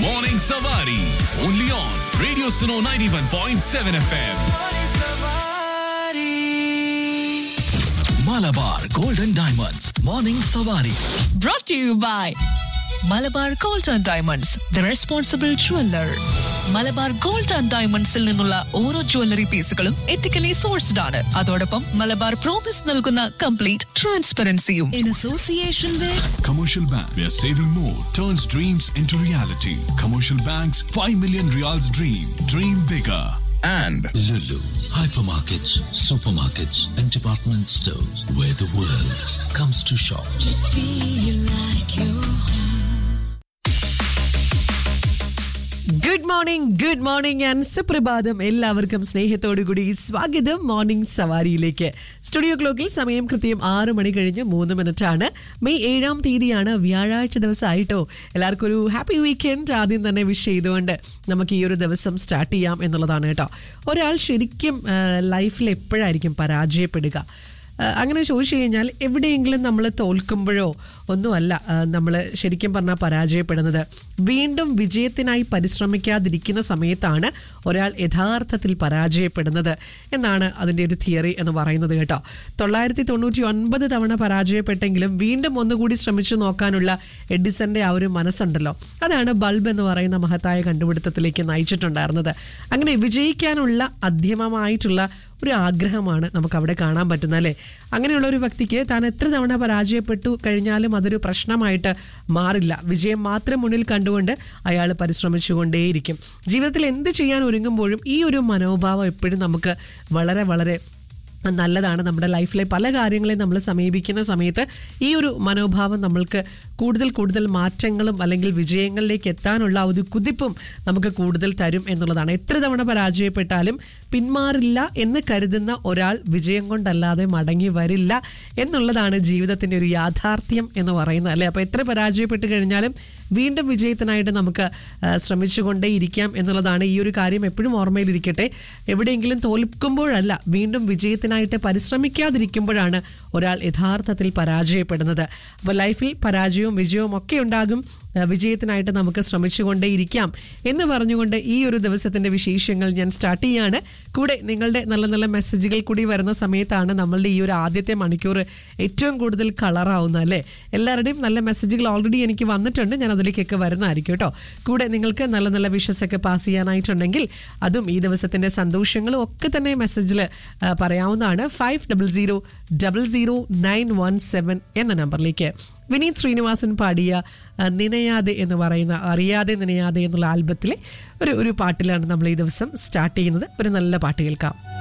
Morning Savari. Only on Radio Suno 91.7 FM. Malabar Golden Diamonds. Morning Savari. brought to you by Malabar gold and diamonds the responsible jeweller Malabar gold and ഡയമണ്ട്സിൽ നിന്നുള്ള ഓരോ jewellery പീസുകളും ethically sourced ആണ് അതോടൊപ്പം Malabar promise നൽകുന്ന complete ട്രാൻസ്പെറൻസിയും in association with Commercial Bank, where saving more turns dreams into reality. Commercial Bank's 5 million reals dream. Dream bigger. And Lulu, hypermarkets, supermarkets, and department stores where the world comes to shop. Good morning good morning and സുപ്രഭാതം എല്ലാവർക്കും സ്നേഹത്തോടുകൂടി സ്വാഗതം morning സവാരിയിലേക്ക് studio ക്ലോക്കിൽ സമയം കൃത്യം ആറ് മണി കഴിഞ്ഞ് മൂന്ന് മിനിറ്റ് ആണ് മെയ് ഏഴാം തീയതിയാണ് വ്യാഴാഴ്ച ദിവസമായിട്ടോ എല്ലാവർക്കും ഒരു ഹാപ്പി വീക്കെൻഡ് ആദ്യം തന്നെ വിഷ് ചെയ്തുകൊണ്ട് നമുക്ക് ഈ ഒരു ദിവസം സ്റ്റാർട്ട് ചെയ്യാം എന്നുള്ളതാണ് കേട്ടോ ഒരാൾ ശരിക്കും ലൈഫിൽ എപ്പോഴായിരിക്കും പരാജയപ്പെടുക ആ, അങ്ങനെ ചോദിച്ചു കഴിഞ്ഞാൽ എവിടെയെങ്കിലും നമ്മൾ തോൽക്കുമ്പോഴോ ഒന്നുമല്ല നമ്മൾ ശരിക്കും പറഞ്ഞാൽ പരാജയപ്പെടുന്നത് വീണ്ടും വിജയത്തിനായി പരിശ്രമിക്കാതിരിക്കുന്ന സമയത്താണ് ഒരാൾ യഥാർത്ഥത്തിൽ പരാജയപ്പെടുന്നത് എന്നാണ് അതിൻ്റെ ഒരു തിയറി എന്ന് പറയുന്നത് കേട്ടോ തൊള്ളായിരത്തി തൊണ്ണൂറ്റി ഒൻപത് തവണ പരാജയപ്പെട്ടെങ്കിലും വീണ്ടും ഒന്നുകൂടി ശ്രമിച്ചു നോക്കാനുള്ള എഡിസന്റെ ആ ഒരു മനസ്സുണ്ടല്ലോ അതാണ് ബൾബ് എന്ന് പറയുന്ന മഹത്തായ കണ്ടുപിടുത്തത്തിലേക്ക് നയിച്ചിട്ടുണ്ടായിരുന്നത് അങ്ങനെ വിജയിക്കാനുള്ള അധ്യമമായിട്ടുള്ള ഒരു ആഗ്രഹമാണ് നമുക്ക് അവിടെ കാണാൻ പറ്റുന്നത് അല്ലേ അങ്ങനെയുള്ള ഒരു വ്യക്തിക്ക് താൻ എത്ര തവണ പരാജയപ്പെട്ടു കഴിഞ്ഞാലും അതൊരു പ്രശ്നമായിട്ട് മാറില്ല വിജയം മാത്രം മുന്നിൽ കണ്ടുകൊണ്ട് അയാൾ പരിശ്രമിച്ചുകൊണ്ടേയിരിക്കും ജീവിതത്തിൽ എന്ത് ചെയ്യാൻ ഒരുങ്ങുമ്പോഴും ഈ ഒരു മനോഭാവം എപ്പോഴും നമുക്ക് വളരെ വളരെ നല്ലതാണ് നമ്മുടെ ലൈഫിലെ പല കാര്യങ്ങളെയും നമ്മൾ സമീപിക്കുന്ന സമയത്ത് ഈ ഒരു മനോഭാവം നമ്മൾക്ക് കൂടുതൽ കൂടുതൽ മാറ്റങ്ങളും അല്ലെങ്കിൽ വിജയങ്ങളിലേക്ക് എത്താനുള്ള ആ ഒരു കുതിപ്പും നമുക്ക് കൂടുതൽ തരും എന്നുള്ളതാണ് എത്ര തവണ പരാജയപ്പെട്ടാലും പിന്മാറില്ല എന്ന് കരുതുന്ന ഒരാൾ വിജയം കൊണ്ടല്ലാതെ മടങ്ങി വരില്ല എന്നുള്ളതാണ് ജീവിതത്തിൻ്റെ ഒരു യാഥാർത്ഥ്യം എന്ന് പറയുന്നത് അല്ലേ അപ്പോൾ എത്ര പരാജയപ്പെട്ട് കഴിഞ്ഞാലും വീണ്ടും വിജയത്തിനായിട്ട് നമുക്ക് ആ, ശ്രമിച്ചുകൊണ്ടേ ഇരിക്കാം എന്നുള്ളതാണ് ഈ ഒരു കാര്യം എപ്പോഴും ഓർമ്മയിലിരിക്കട്ടെ എവിടെയെങ്കിലും തോൽക്കുമ്പോഴല്ല വീണ്ടും വിജയത്തിനായിട്ട് പരിശ്രമിക്കാതിരിക്കുമ്പോഴാണ് ഒരാൾ യഥാർത്ഥത്തിൽ പരാജയപ്പെടുന്നത് അപ്പോൾ ലൈഫിൽ പരാജയവും വിജയവും ഒക്കെ ഉണ്ടാകും ആ, വിജയത്തിനായിട്ട് നമുക്ക് ശ്രമിച്ചുകൊണ്ടേ ഇരിക്കാം എന്ന് പറഞ്ഞുകൊണ്ട് ഈ ഒരു ദിവസത്തിന്റെ വിശേഷങ്ങൾ ഞാൻ സ്റ്റാർട്ട് ചെയ്യാണ് കൂടെ നിങ്ങളുടെ നല്ല നല്ല മെസ്സേജുകൾ കൂടി വരുന്ന സമയത്താണ് നമ്മളുടെ ഈ ഒരു ആദ്യത്തെ മണിക്കൂർ ഏറ്റവും കൂടുതൽ കളറാവുന്നത് അല്ലേ എല്ലാവരുടെയും നല്ല മെസ്സേജുകൾ ഓൾറെഡി എനിക്ക് വന്നിട്ടുണ്ട് ഞാൻ അതിലേക്കൊക്കെ വരുന്നതായിരിക്കും കേട്ടോ കൂടെ നിങ്ങൾക്ക് നല്ല നല്ല വിഷസ് ഒക്കെ പാസ് ചെയ്യാനായിട്ടുണ്ടെങ്കിൽ അതും ഈ ദിവസത്തിന്റെ സന്തോഷങ്ങളും ഒക്കെ തന്നെ മെസ്സേജിൽ പറയാവുന്നതാണ് five double zero double zero nine one seven എന്ന നമ്പറിലേക്ക് വിനീത് ശ്രീനിവാസൻ പാടിയ ആ, നിനയാതെ എന്ന് പറയുന്ന അറിയാതെ നിനയാതെ എന്നുള്ള ആൽബത്തിലെ ഒരു ഒരു പാട്ടിലാണ് നമ്മൾ ഈ ദിവസം സ്റ്റാർട്ട് ചെയ്യുന്നത് ഒരു നല്ല പാട്ട് കേൾക്കാം